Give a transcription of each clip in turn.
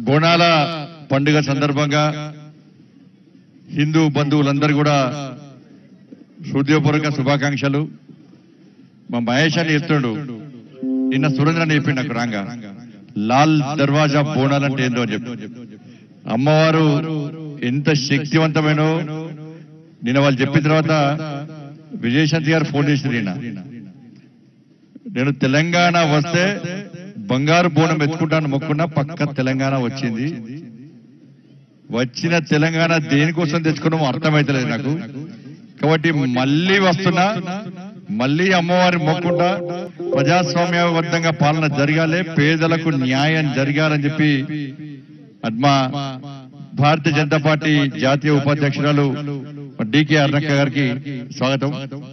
బోనాల పండుగ సందర్భంగా హిందూ బంధువులందరూ కూడా హృదయపూర్వక శుభాకాంక్షలు మా మహేష్ అని చెప్తుండు నిన్న సురేంద్ర అని చెప్పిండు నాకు రాంగా లాల్ దర్వాజా బోనాలు అంటే ఏందో అని చెప్పి అమ్మవారు ఎంత శక్తివంతమైనో నిన్న వాళ్ళు చెప్పిన తర్వాత విజయశాంతి గారు ఫోన్ చేసింది నిన్న నేను తెలంగాణ వస్తే బంగారు బోనం ఎత్తుకుంటాను మొక్కున్నా పక్క తెలంగాణ వచ్చింది వచ్చిన తెలంగాణ దేనికోసం తెచ్చుకున్నామో అర్థమైతలేదు నాకు కాబట్టి మళ్ళీ వస్తున్నా మళ్ళీ అమ్మవారి మొక్కుంటా ప్రజాస్వామ్యబద్ధంగా పాలన జరగాలి పేదలకు న్యాయం జరగాలని చెప్పి అద్మా భారతీయ జనతా పార్టీ జాతీయ ఉపాధ్యక్షురాలు డికే అర్ణక్క గారికి స్వాగతం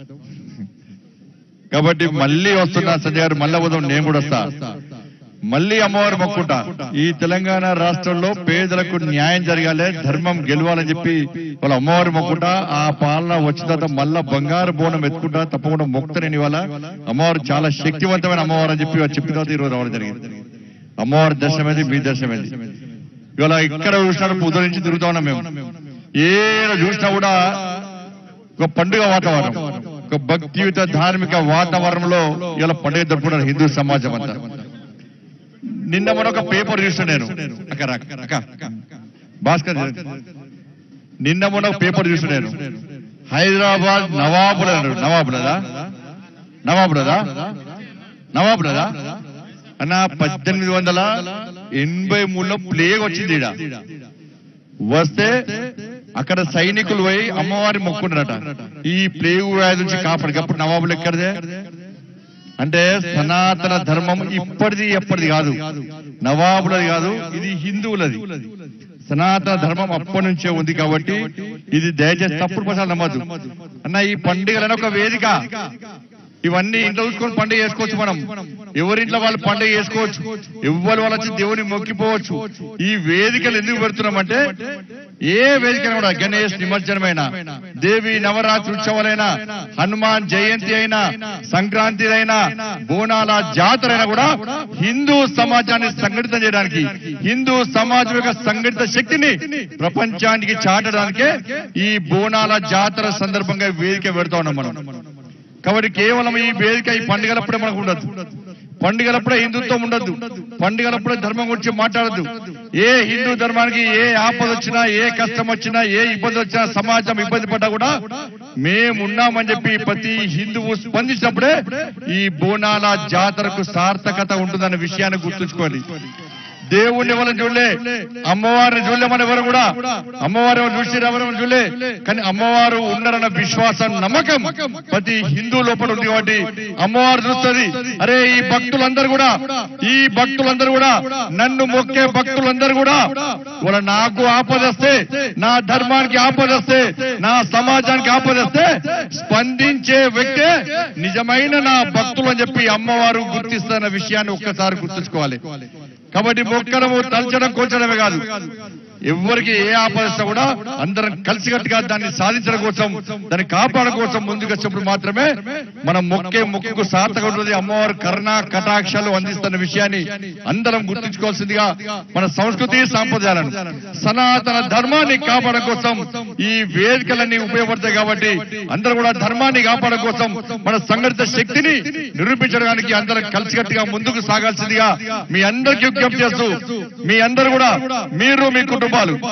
కాబట్టి మళ్ళీ వస్తున్నా సంజయ్ గారు మళ్ళీ ఉదయం నేను కూడా వస్తా మళ్ళీ అమ్మవారు మొక్కుంటా ఈ తెలంగాణ రాష్ట్రంలో పేదలకు న్యాయం జరగాలి ధర్మం గెలవాలని చెప్పి వాళ్ళ అమ్మవారు మొక్కుంటా ఆ పాలన వచ్చిన తర్వాత మళ్ళా బంగారు బోనం ఎత్తుకుంటా తప్పకుండా మొక్కుతానని ఇవాళ అమ్మవారు చాలా శక్తివంతమైన అమ్మవారు అని చెప్పి వాళ్ళు చెప్పిన తర్వాత ఈరోజు రావడం జరిగింది అమ్మవారి దర్శనమైంది మీ దర్శనమైంది ఇవాళ ఇక్కడ చూసినప్పుడు ఉదయం నుంచి తిరుగుతా ఉన్నాం మేము ఏడ చూసినా కూడా ఒక పండుగ వాతావరణం ఒక భక్తియుత ధార్మిక వాతావరణంలో ఇలా పండుగ జరుపుకున్నారు హిందూ సమాజం అంతా నిన్న మరొక పేపర్ చూసిన నేను అక్క రా, అక్క భాస్కర్ నిన్న మొన్న ఒక పేపర్ చూసిన నేను హైదరాబాద్ నవాబుల నవాబులదా నవాబులదా నవాబులదా అన్న పద్దెనిమిది వందల ఎనభై మూడులో ప్లేగ్ వచ్చింది ఈడ వస్తే అక్కడ సైనికులు పోయి అమ్మవారి మొక్కున్నారట ఈ ప్లేగు వ్యాధి నుంచి కాపాడికప్పుడు నవాబులు ఎక్కడిదే అంటే సనాతన ధర్మం ఇప్పటిది ఎప్పటిది కాదు నవాబులది కాదు ఇది హిందువులది సనాతన ధర్మం అప్పటి నుంచే ఉంది కాబట్టి ఇది దయచేసి తప్పుడు ప్రసాదం నమ్మద్దు అన్న ఈ పండుగలను ఒక వేదిక ఇవన్నీ ఇంట్లో చూసుకొని పండుగ చేసుకోవచ్చు మనం ఎవరింట్లో వాళ్ళు పండుగ చేసుకోవచ్చు ఎవ్వరు వాళ్ళు వచ్చి దేవుని మొక్కిపోవచ్చు ఈ వేదికలు ఎందుకు పెడుతున్నామంటే ఏ వేదిక కూడా గణేష్ నిమజ్జనమైన దేవి నవరాత్రి ఉత్సవాలైనా హనుమాన్ జయంతి అయినా సంక్రాంతి అయినా బోనాల జాతర అయినా కూడా హిందూ సమాజాన్ని సంఘటితం చేయడానికి హిందూ సమాజం యొక్క సంఘటిత శక్తిని ప్రపంచానికి చాటడానికే ఈ బోనాల జాతర సందర్భంగా ఈ వేదిక పెడతా ఉన్నాం మనం కాబట్టి కేవలం ఈ వేదిక ఈ పండుగలప్పుడే మనకు ఉండదు పండుగలప్పుడే హిందుత్వం ఉండదు పండుగలప్పుడే ధర్మం గురించి మాట్లాడద్దు ఏ హిందూ ధర్మానికి ఏ ఆపద వచ్చినా ఏ కష్టం వచ్చినా ఏ ఇబ్బంది వచ్చినా సమాజం ఇబ్బంది పడ్డా కూడా మేమున్నామని చెప్పి ప్రతి హిందువు స్పందించినప్పుడే ఈ బోనాల జాతరకు సార్థకత ఉంటుందన్న విషయాన్ని గుర్తుంచుకోండి దేవుణ్ణి ఎవరిని చూడలే అమ్మవారిని చూడలే మన ఎవరు కూడా అమ్మవారు ఎవరు చూసి ఎవరు చూడలే కానీ అమ్మవారు ఉన్నారన్న విశ్వాసం నమ్మకం ప్రతి హిందూ లోపల ఉంది కాబట్టి అమ్మవారు చూస్తుంది అరే ఈ భక్తులందరూ కూడా ఈ భక్తులందరూ కూడా నన్ను మొక్కే భక్తులందరూ కూడా వాళ్ళ నాకు ఆపదస్తే నా ధర్మానికి ఆపదస్తే నా సమాజానికి ఆపదస్తే స్పందించే వ్యక్తే నిజమైన నా భక్తులు అని చెప్పి అమ్మవారు గుర్తిస్తున్న విషయాన్ని ఒక్కసారి గుర్తుంచుకోవాలి కాబట్టి మొక్కడము తలచడం కూర్చడమే కాదు ఎవరికి ఏ ఆపదిస్తా కూడా అందరం కలిసికట్టుగా దాన్ని సాధించడం కోసం దాన్ని కాపాడడం కోసం ముందుకు వచ్చినప్పుడు మాత్రమే మనం మొక్కే మొక్కుకు సార్థక ఉంటుంది అమ్మవారు కరుణ కటాక్షాలు అందిస్తున్న విషయాన్ని అందరం గుర్తుంచుకోవాల్సిందిగా మన సంస్కృతి సాంప్రదాయాలను సనాతన ధర్మాన్ని కాపాడడం కోసం ఈ వేదికలన్నీ ఉపయోగపడతాయి కాబట్టి అందరూ కూడా ధర్మాన్ని కాపాడడం కోసం మన సంఘటిత శక్తిని నిరూపించడానికి అందరం కలిసికట్టుగా ముందుకు సాగాల్సిందిగా మీ అందరికీ విజ్ఞప్తి చేస్తూ మీ అందరూ కూడా మీరు మీ కుటుంబాలు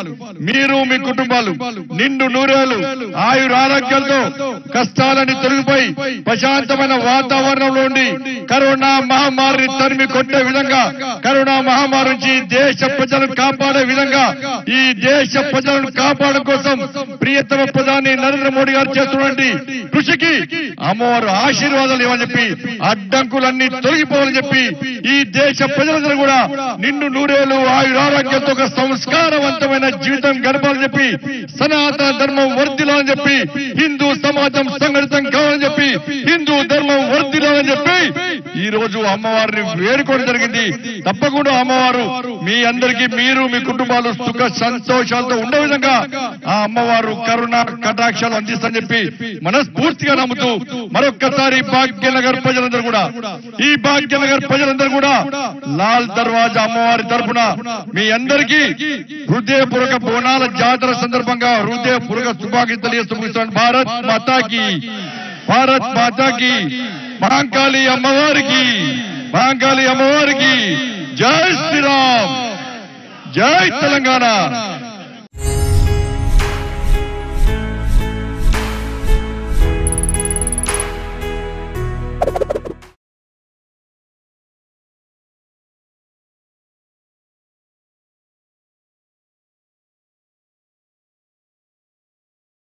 మీరు మీ కుటుంబాలు నిండు నూరేలు ఆయుర ఆరోగ్యాలతో కష్టాలని తొలగిపోయి ప్రశాంతమైన వాతావరణంలో ఉండి కరోనా మహమ్మారిని తరిమి కొట్టే విధంగా కరోనా మహమ్మారి నుంచి దేశ ప్రజలను కాపాడే విధంగా ఈ దేశ ప్రజలను కాపాడడం కోసం ప్రియతమ ప్రధాని నరేంద్ర మోడీ గారు చేస్తున్నటువంటి కృషికి అమ్మవారు ఆశీర్వాదాలు ఇవ్వని చెప్పి అడ్డంకులన్నీ తొలగిపోవాలని చెప్పి ఈ దేశ ప్రజలందరూ కూడా నిండు నూరేలు ఆయురారోగ్యంతో ఒక సంస్కారవంతమైన జీవితం గడపాలని చెప్పి సనాతన ధర్మం వర్ధిల్లాలని చెప్పి హిందూ సమాజం సంఘటితం కావాలని చెప్పి హిందూ ధర్మం వర్ధిల్లాలని చెప్పి ఈ రోజు అమ్మవారిని వేడుకోవడం జరిగింది తప్పకుండా అమ్మవారు మీ అందరికీ మీరు మీ కుటుంబాలు సుఖ సంతోషాలతో ఉండే విధంగా ఆ అమ్మవారు కరుణ కటాక్షాలు అందిస్తని చెప్పి మనస్ఫూర్తిగా నమ్ముతూ మరొక్కసారి భాగ్యనగర్ ప్రజలందరూ కూడా ఈ భాగ్యనగర్ ప్రజలందరూ కూడా లాల్ దర్వాజా అమ్మవారి తరపున మీ అందరికీ హృదయపూర్వక బోనాల జాతర సందర్భంగా హృదయపూర్వక శుభాకాంక్షలు తెలియజేస్తూ ముగిస్తున్నాను. భారత్ మాతాకి భారత్ మాతాకి మహాంకాళి అమ్మవారికి మహాంకాళి అమ్మవారికి జై శ్రీరామ్ జై తెలంగాణ